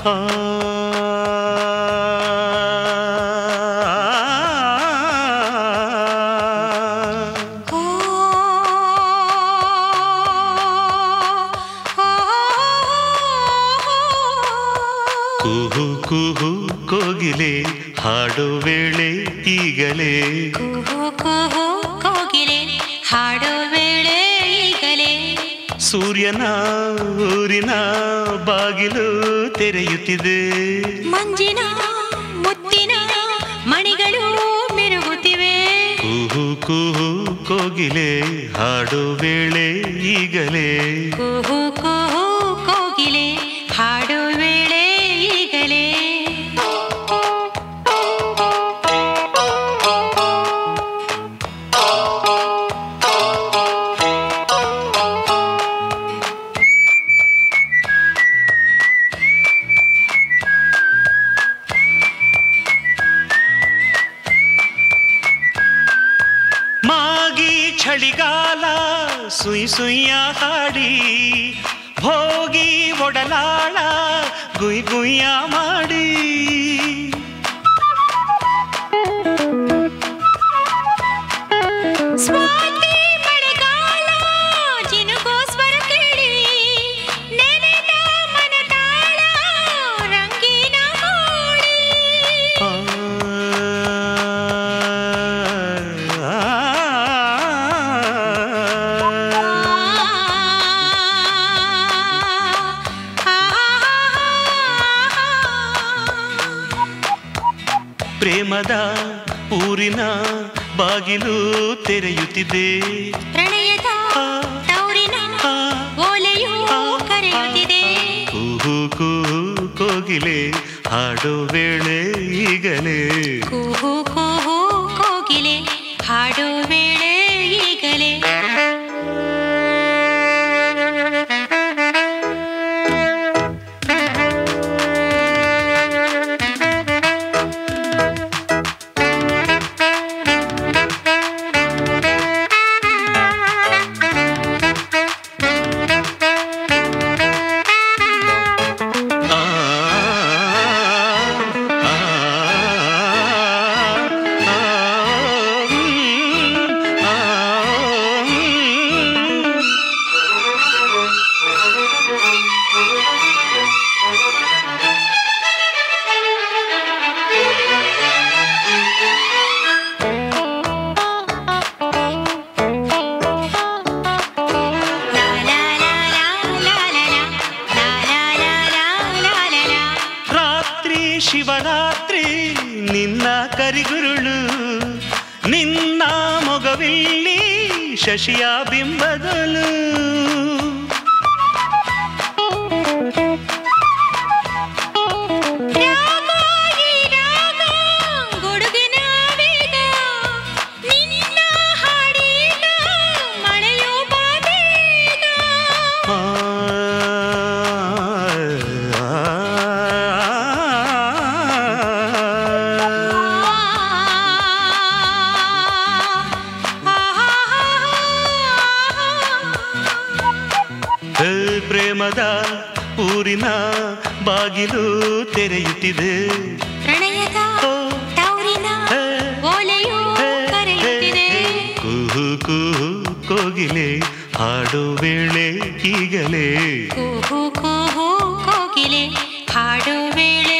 ಆ ಓ ಕುಹು ಕುಹು ಕೋಗಿಲೆ ಹಾಡು ವೇಳೆ ಈಗಲೇ ಕುಹು ಕುಹು ಕೋಗಿಲೆ ಹಾಡೋ ವೇಳೆ ಈಗಲೇ ಸೂರ್ಯನ ಊರಿನ ಬಾಗಿಲು ತೆರೆಯುತ್ತಿದೆ ಮಂಜಿನ ಮುತ್ತಿನ ಮಣಿಗಳು ಮಿರುಗುತ್ತಿವೆ ಕುಹು ಕುಹು ಕೋಗಿಲೆ ಹಾಡು ವೇಳೆ ಈಗಲೇ ಕುಹು ಕುಹು ಕೋಗಿಲೆ ಹಾಡೋ ವೇಳೆ ಈಗಲೇ ಮಾಗಿ ಚಳಿಗಾಲ ಸುಯ್ ಸುಯ್ಯ ಹಾಡಿ ಭೋಗಿ ಒಡಲಾಳ ಗುಯ್ ಗುಯ್ಯ ಮಾಡಿ ಸ್ವಾತಿ ಮಳೆಗಾಲ ಜಿನುಗೋ ಸ್ವರ ಕೇಳಿ ನೆನೆದ ಮನದಾಳ ರಂಗಿನ ಹೋಳಿ ಆ, ಪ್ರೇಮದ ಊರಿನ ಬಾಗಿಲು ತೆರೆಯುತ್ತಿದೆ ಪ್ರಣಯದ ತೌರಿನ ಓಲೆಯು ಕರೆಯುತ್ತಿದೆ ಕುಹು ಕುಹು ಕೋಗಿಲೆ ಹಾಡು ವೇಳೆ ಈಗಲೇ ಕೂಹು ಕೂಹು ಕೋಗಿಲೆ ಹಾಡೋ ವೇಳೆ ಈಗಲೇ ಆ, ಆ, ಆ, ಆ, ಲಾ ಲಾ ಲಾ ಲಾ ಲಾ ಲಾ ಲಾ ಲಾ ಲಾ ಲಾ ಲಾ ಲಾ ಲಾ ರಾತ್ರಿ ಶಿವರಾತ್ರಿ ನಿನ್ನ ಕರಿಗುರುಳು ನಿನ್ನ ಮೊಗವಿಲ್ಲಿ ಶಶಿಯ ಬಿಂಬದಲು ರಾಗ ಈ ರಾಗ ಗುಡುಗಿನ ವೇಗ ನಿನ್ನ ಹಾಡೀಗ ಮಳೆಯೋ ಬಾಬೇಗ ಆ, ಹೇ ಪ್ರೇಮದ ಊರಿನ ಬಾಗಿಲು ತೆರೆಯುತ್ತಿದೆ ಪ್ರಣಯದ ಓ, ತೌರಿನ ಹೇ, ಓಲೆಯು ಹೇ, ಕರೆಯುತ್ತಿದೆ ಹೇ, ಕುಹು ಕುಹು ಕೋಗಿಲೆ ಹಾಡು ವೇಳೆ ಈಗಲೇ ಕೂಹು ಕೂಹು ಕೋಗಿಲೆ ಹಾಡೋ ವೇಳೆ